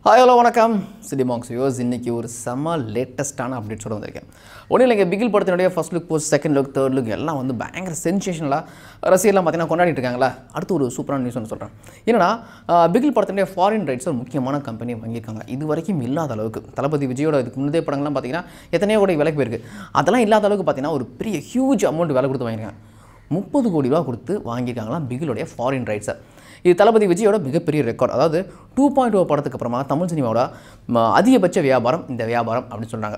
hi hello வணக்கம் Cinemax views இன்றைக்கி ஒரு செம்ம லேட்டஸ்ட்டான அப்டேட்ஸோட வந்திருக்கேன் ஒன்றும் இல்லைங்க பிகில் படத்தினுடைய first look post second look third look எல்லாம் வந்து பயங்கர சென்சேஷனலாக ரசிகர்லாம் பார்த்தீங்கன்னா கொண்டாடிட்டு இருக்காங்களா அடுத்து ஒரு சூப்பரான நியூஸ் ஒன்று சொல்கிறேன் என்னன்னா ஆஹ், பிகில் படத்தினுடைய ஃபாரின் ரைட்ஸ் ஒரு முக்கியமான கம்பெனி வாங்கியிருக்காங்க இது வரைக்கும் இல்லாத அளவுக்கு தளபதி விஜயோட இதுக்கு முந்தைய படங்கள்லாம் பார்த்தீங்கன்னா எத்தனையோ கோடி விலைக்கு போயிருக்கு அதெல்லாம் இல்லாத அளவுக்கு பார்த்தீங்கன்னா ஒரு பெரிய ஹியூஜ் அமௌண்ட் விலை கொடுத்து வாங்கியிருக்காங்க முப்பது கோடி ரூபா கொடுத்து வாங்கியிருக்காங்களாம் பிகிலுடைய ஃபாரின் ரைட்ஸை இது தளபதி விஜயோட மிகப்பெரிய ரெக்கார்ட் அதாவது டூ பாயிண்ட் ஓ படத்துக்கு அப்புறமா தமிழ் சினிமாவோட ம, அதிகபட்ச வியாபாரம் இந்த வியாபாரம் அப்படின்னு சொல்கிறாங்க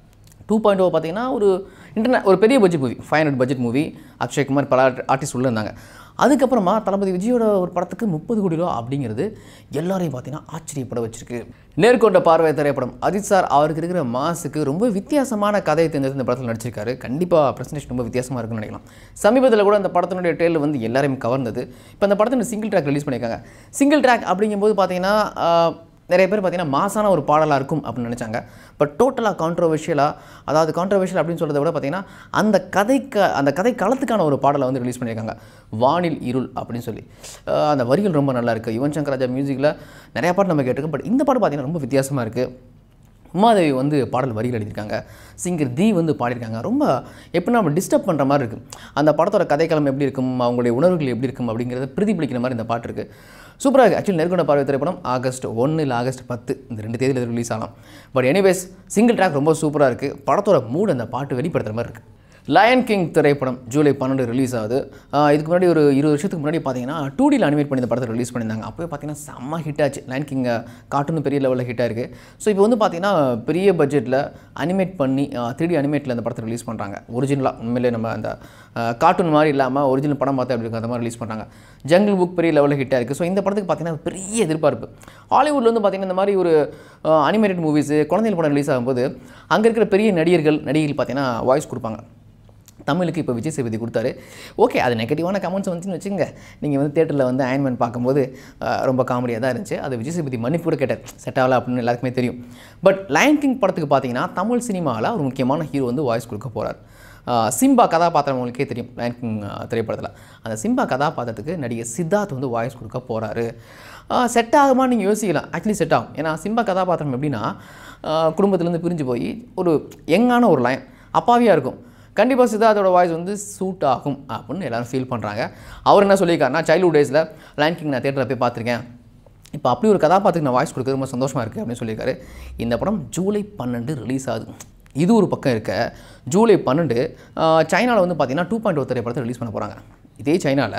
டூ பாயிண்ட் ஓ பார்த்தீங்கன்னா ஒரு இன்டர்நெ ஒரு பெரிய budget movie five hundred budget movie Akshay Kumar பல ஆர்டிஸ்ட் உள்ள இருந்தாங்க அதுக்கப்புறமா தளபதி விஜயோட ஒரு படத்துக்கு முப்பது கோடி ரூபா அப்படிங்கிறது எல்லாரையும் பார்த்தீங்கன்னா ஆச்சரியப்பட வச்சிருக்கு நேர்கொண்ட பார்வை திரைப்படம் அஜித் சார் அவருக்கு இருக்கிற மாசுக்கு ரொம்ப வித்தியாசமான கதையை தெரிஞ்சது இந்த படத்தில் நடிச்சிருக்காரு கண்டிப்பாக ப்ரெசன்டேஷன் ரொம்ப வித்தியாசமாக இருக்குன்னு நினைக்கலாம் சமீபத்தில் கூட அந்த படத்தினுடைய டேல் வந்து எல்லாரையும் கவர்ந்தது இப்போ அந்த படத்தின் சிங்கிள் ட்ராக் ரிலீஸ் பண்ணியிருக்காங்க சிங்கிள் ட்ராக் அப்படிங்கும்போது பார்த்தீங்கன்னா ஆஹ், நிறைய பேர் பார்த்தீங்கன்னா மாசான ஒரு பாடலாக இருக்கும் அப்படின்னு நினச்சாங்க பட் டோட்டலாக கான்ட்ரவர்ஷியலாக அதாவது கான்ட்ரவர்ஷியல் அப்படின்னு சொல்கிறத விட பார்த்தீங்கன்னா அந்த கதைக்கு அந்த கதை களத்துக்கான ஒரு பாடலை வந்து ரிலீஸ் பண்ணியிருக்காங்க வானில் இருள் அப்படின்னு சொல்லி அஹ் அந்த வரிகள் ரொம்ப நல்லா இருக்குது யுவன் சங்கர் ராஜா மியூசிக்கில் நிறைய பாட்டு நம்ம கேட்டிருக்கோம் பட் இந்த பாட்டு பார்த்தீங்கன்னா ரொம்ப வித்தியாசமாக இருக்குது உமாதேவி வந்து பாடல் வரிகள் எழுதியிருக்காங்க சிங்கர் தி வந்து பாடியிருக்காங்க ரொம்ப எப்படின்னா நம்ம டிஸ்டர்ப் பண்ணுற மாதிரி இருக்குது அந்த படத்தோட கதைக்களம் எப்படி இருக்கும் அவங்களுடைய உணர்வுகள் எப்படி இருக்கும் அப்படிங்கிறத பிரதிபலிக்கிற மாதிரி இந்த பாட்டு இருக்குது சூப்பராக இருக்குது ஆக்சுவலி நெருக்கொண்ட பார்வை திரைப்படம் ஆகஸ்ட் ஒன்று இல்லை ஆகஸ்ட் பத்து இந்த ரெண்டு தேதியில் ரிலீஸ் ஆகலாம் பட் எனிவேஸ் சிங்கிள் ட்ராக் ரொம்ப சூப்பராக இருக்குது படத்தோட மூடு அந்த பாட்டு வெளிப்படுத்துகிற மாதிரி இருக்குது லயன் கிங் திரைப்படம் ஜூலை பன்னெண்டு ரிலீஸ் ஆகுது ஆஹ் இதுக்கு முன்னாடி ஒரு இருபது வருஷத்துக்கு முன்னாடி பார்த்தீங்கன்னா டூ டியில் அனிமேட் பண்ணி இந்த படத்தை ரிலீஸ் பண்ணியிருந்தாங்க அப்போயே பார்த்தீங்கன்னா செம்ம ஹிட் ஆச்சு லயன் கிங் கார்ட்டூன் பெரிய லெவலில் ஹிட்டாக இருக்குது ஸோ இப்போ வந்து பார்த்தீங்கன்னா பெரிய பட்ஜெட்டில் அனிமேட் பண்ணி த்ரீ டி அனிமேட்டில் அந்த படத்தை ரிலீஸ் பண்ணுறாங்க ஒரிஜினலாக உண்மையிலே நம்ம அந்த கார்ட்டூன் மாதிரி இல்லாமல் ஒரிஜினல் படம் பார்த்து அப்படி அந்த மாதிரி ரிலீஸ் பண்ணுறாங்க ஜங்கிள் புக் பெரிய லெவலில் ஹிட்டாக இருக்குது ஸோ இந்த படத்துக்கு பார்த்தீங்கன்னா பெரிய எதிர்பார்ப்பு ஹாலிவுட்ல வந்து பார்த்தீங்கன்னா இந்த மாதிரி ஒரு அனிமேட்டட் மூவிஸு குழந்தைகள் படம் ரிலீஸ் ஆகும்போது அங்கே இருக்கிற பெரிய நடிகர்கள் நடிகைகள் பார்த்தீங்கன்னா வாய்ஸ் கொடுப்பாங்க தமிழுக்கு இப்போ விஜய் சேதுபதி கொடுத்தாரு ஓகே அது நெகட்டிவான கமெண்ட்ஸ் வந்துச்சுன்னு வச்சுங்க நீங்கள் வந்து தேட்டரில் வந்து அயன்மேன் பார்க்கும்போது அஹ், ரொம்ப காமெடியாக தான் இருந்துச்சு அது விஜய் சேதுபதி மன்னிப்பு கூட கேட்டார் செட் ஆகல அப்படின்னு எல்லாருக்குமே தெரியும் பட் லயன் கிங் படத்துக்கு பார்த்தீங்கன்னா தமிழ் சினிமாவில் ஒரு முக்கியமான ஹீரோ வந்து வாய்ஸ் கொடுக்க போகிறார் சிம்பா கதாபாத்திரம் உங்களுக்கே தெரியும் லயன் கிங் திரைப்படத்தில் அந்த சிம்பா கதாபாத்திரத்துக்கு நடிகர் சித்தார்த் வந்து வாய்ஸ் கொடுக்க போகிறாரு செட் ஆகுமா நீங்கள் யோசிக்கலாம் ஆக்சுவலி செட் ஆகும் ஏன்னா சிம்பா கதாபாத்திரம் எப்படின்னா ஆஹ், குடும்பத்திலேருந்து பிரிஞ்சு போய் ஒரு யங்கான ஒரு லைன் அப்பாவியாக இருக்கும் கண்டிப்பாக சித்தார்த்தோட வாய்ஸ் வந்து சூட் ஆகும் அப்படின்னு எல்லாரும் ஃபீல் பண்ணுறாங்க அவர் என்ன சொல்லியிருக்காருன்னா சைல்ட்ஹுட் டேஸில் லைன் கிங் நான் தேட்டரில் போய் பார்த்துருக்கேன் இப்போ அப்படி ஒரு கதாபாத்திரத்துக்கு நான் வாய்ஸ் கொடுக்குறது ரொம்ப சந்தோஷமாக இருக்குது அப்படின்னு சொல்லியிருக்காரு இந்த படம் ஜூலை பன்னெண்டு ரிலீஸ் ஆகுது இது ஒரு பக்கம் இருக்க ஜூலை பன்னெண்டு சைனாவில் வந்து பார்த்தீங்கன்னா டூ பாயிண்ட் ஓ திரைப்படத்தை ரிலீஸ் பண்ண போகிறாங்க இதே சைனாவில்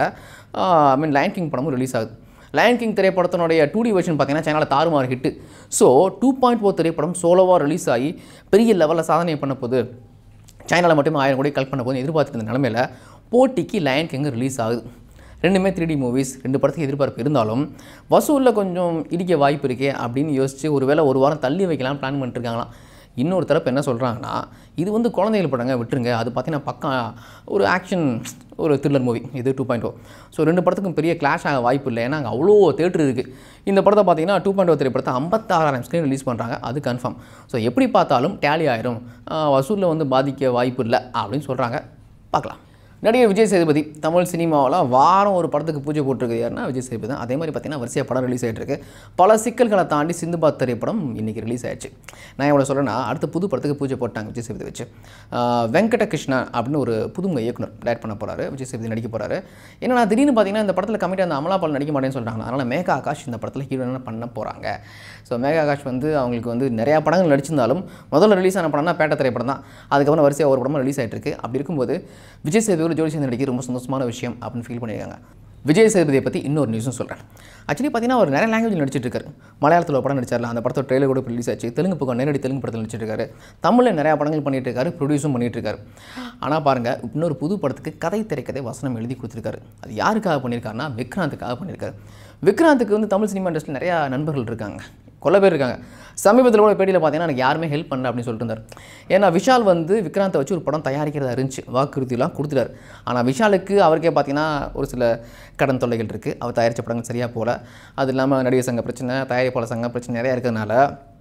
ஐ மீன் லைன் கிங் படமும் ரிலீஸ் ஆகுது லயன் கிங் திரைப்படத்தினுடைய டூ டி வெர்ஷன் பார்த்தீங்கன்னா சேனலில் தாறுமாறு hit so two point O திரைப்படம் சோலோவாக ரிலீஸ் ஆகி பெரிய லெவலில் சாதனை பண்ண போது சைனாவில் மட்டுமே ஆயிரம் கோடி கலெக்ட் பண்ண போது எதிர்பார்த்துட்டு இருந்த நிலமையில போட்டிக்கு லயன் கிங் ரிலீஸ் ஆகுது ரெண்டுமே த்ரீ டி மூவிஸ் ரெண்டு படத்துக்கு எதிர்பார்ப்பு இருந்தாலும் வசூலில் கொஞ்சம் இடிக்க வாய்ப்பு இருக்கே அப்படின்னு யோசிச்சு ஒருவேளை ஒரு வாரம் தள்ளி வைக்கலாம் பிளான் பண்ணிட்டுருக்காங்களாம் இன்னொரு தரப்பு என்ன சொல்கிறாங்கன்னா இது வந்து குழந்தைகள் படங்க விட்டுருங்க அது பார்த்தீங்கன்னா பக்கம் ஒரு ஆக்ஷன் ஒரு த்ரில்லர் மூவி இது டூ பாயிண்ட் ஓ ஸோ ரெண்டு படத்துக்கும் பெரிய கிளாஷ் ஆக வாய்ப்பு இல்லை ஏன்னா அங்கே அவ்வளோ தேட்டர் இருக்குது இந்த படத்தை பார்த்தீங்கன்னா டூ பாயிண்ட் ஓ திரைப்படத்தை ஐம்பத்தாறாயிரம் ஸ்க்ரீன் ரிலீஸ் பண்ணுறாங்க அது கன்ஃபார்ம் ஸோ எப்படி பார்த்தாலும் டேலி ஆயிரும் வசூலில் வந்து பாதிக்க வாய்ப்பு இல்லை அப்படின்னு சொல்கிறாங்க பார்க்கலாம் நடிகர் விஜய் சேதுபதி தமிழ் சினிமாவில் வாரம் ஒரு படத்துக்கு பூஜை போட்டிருக்கு யாருன்னா விஜய் சேதுபதி தான் அதே மாதிரி பார்த்தீங்கன்னா வரிசையாக படம் ரிலீஸ் ஆகிட்டு இருக்கு பல சிக்கல்களை தாண்டி சிந்துபாத் திரைப்படம் இன்றைக்கி ரிலீஸ் ஆயிடுச்சு நான் எவ்வளோ சொல்கிறேன்னா அடுத்த புது படத்துக்கு பூஜை போட்டாங்க விஜய் சேதுபதி வச்சு ஆஹ் வெங்கட கிருஷ்ணா அப்படின்னு ஒரு புதுமுக இயக்குனர் டைரக்ட் பண்ண போகிறாரு விஜய் சேதுபதி நடிக்க போகிறாரு என்னன்னா திடீர்னு பார்த்தீங்கன்னா இந்த படத்தில் கமிட்டி அந்த அமலா பால் நடிக்க மாட்டேன்னு சொல்கிறாங்க அதனால் மேகா ஆகாஷ் இந்த படத்தில் ஹீரோயினாக பண்ண போகிறாங்க ஸோ மேகா ஆகாஷ் வந்து அவங்களுக்கு வந்து நிறையா படங்கள் நடிச்சிருந்தாலும் முதல்ல ரிலீஸ் ஆன படம்னா பேட்ட திரைப்படம் தான் அதுக்கப்புறம் வரிசையாக ஒரு படமாக ரிலீஸ் ஆகிட்டு இருக்கு அப்படி இருக்கும்போது விஜய் சேதுபதி ஜோடி சேர்ந்து நடிக்க ரொம்ப சந்தோஷமான விஷயம் அப்படின்னு ஃபீல் பண்ணியிருக்காங்க விஜய் சேதுபதியை பற்றி இன்னொரு நியூஸும் சொல்கிறேன் ஆக்சுவலி பார்த்தீங்கன்னா அவர் நிறைய லாங்குவேஜ் நடிச்சிட்டு இருக்காரு மலையாளத்தில் ஒரு படம் நடிச்சார்ல அந்த படத்தோட ட்ரெயிலர் கூட ரிலீஸ் ஆச்சு தெலுங்கு பக்கம் நேரடி தெலுங்கு படத்தில் நடிச்சிட்டு இருக்காரு தமிழில் நிறையா படங்கள் பண்ணிட்டு இருக்காரு ப்ரொடியூஸும் பண்ணிட்டு இருக்காரு ஆனால் பாருங்கள் இன்னொரு புது படத்துக்கு கதை திரைக்கதை வசனம் எழுதி கொடுத்துருக்காரு அது யாருக்காக பண்ணியிருக்காருன்னா விக்ராந்துக்காக பண்ணியிருக்காரு விக்ராந்துக்கு வந்து தமிழ் சினிமா இண்டஸ்ட்ரியில் நிறையா நண்பர்கள் இருக்காங்க கொள்ள பேர் இருக்காங்க சமீபத்தில் கூட பேட்டியில் பார்த்தீங்கன்னா எனக்கு யாருமே ஹெல்ப் பண்ணல அப்படின்னு சொல்லிட்டு இருந்தார் ஏன்னா விஷால் வந்து விக்ராந்தை வச்சு ஒரு படம் தயாரிக்கிறதா இருந்துச்சு வாக்குறுதியெல்லாம் கொடுத்துட்டார் ஆனால் விஷாலுக்கு அவருக்கே பார்த்தீங்கன்னா ஒரு சில கடன் தொல்லைகள் இருக்குது அவர் தயாரித்த படங்கள் சரியாக போகல அது இல்லாமல் நடிகர் சங்க பிரச்சனை தயாரிப்பாளர் சங்க பிரச்சனை நிறையா இருக்கிறதுனால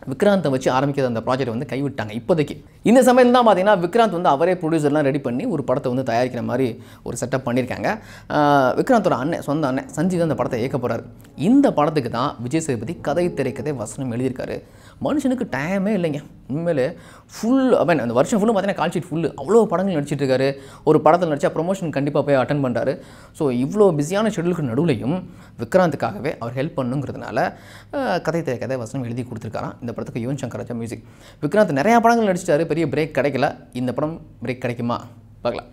விக்ராந்தை வச்சு ஆரம்பிக்கிற அந்த ப்ராஜெக்ட் வந்து கைவிட்டாங்க இப்போதைக்கு இந்த சமயம் தான் பார்த்தீங்கன்னா விக்ராந்த் வந்து அவரே ப்ரொடியூசர்லாம் ரெடி பண்ணி ஒரு படத்தை வந்து தயாரிக்கிற மாதிரி ஒரு செட்டப் பண்ணியிருக்காங்க ஆஹ் விக்ராந்தோட அண்ணன் சொந்த அண்ணன் சஞ்சீவ் தான் இந்த படத்தை இயக்க போகிறாரு இந்த படத்துக்கு தான் விஜய் சேதுபதி கதை திரைக்கதை வசனம் எழுதியிருக்காரு மனுஷனுக்கு டைமே இல்லைங்க உண்மையிலே ஃபுல் அவன் அந்த வருஷம் ஃபுல்லும் பார்த்தீங்கன்னா கால் ஷீட் ஃபுல்லு அவ்வளோ படங்கள் நடிச்சிட்டு இருக்காரு ஒரு படத்தில் நடிச்சா ப்ரொமோஷன் கண்டிப்பாக போய் அட்டன் பண்ணுறாரு ஸோ இவ்வளோ பிஸியான ஷெடியூலுக்கு நடுவுலையும் விக்ராந்துக்காகவே அவர் ஹெல்ப் பண்ணுங்கிறதுனால ஆஹ், கதை திரை கதை வசனம் எழுதி கொடுத்துருக்காராம் இந்த படத்துக்கு யுவன் சங்கர் ராஜா மியூசிக் விக்ராந்த் நிறையா படங்கள் நடிச்சிட்டாரு பெரிய பிரேக் கிடைக்கல இந்த படம் பிரேக் கிடைக்குமா பார்க்கலாம்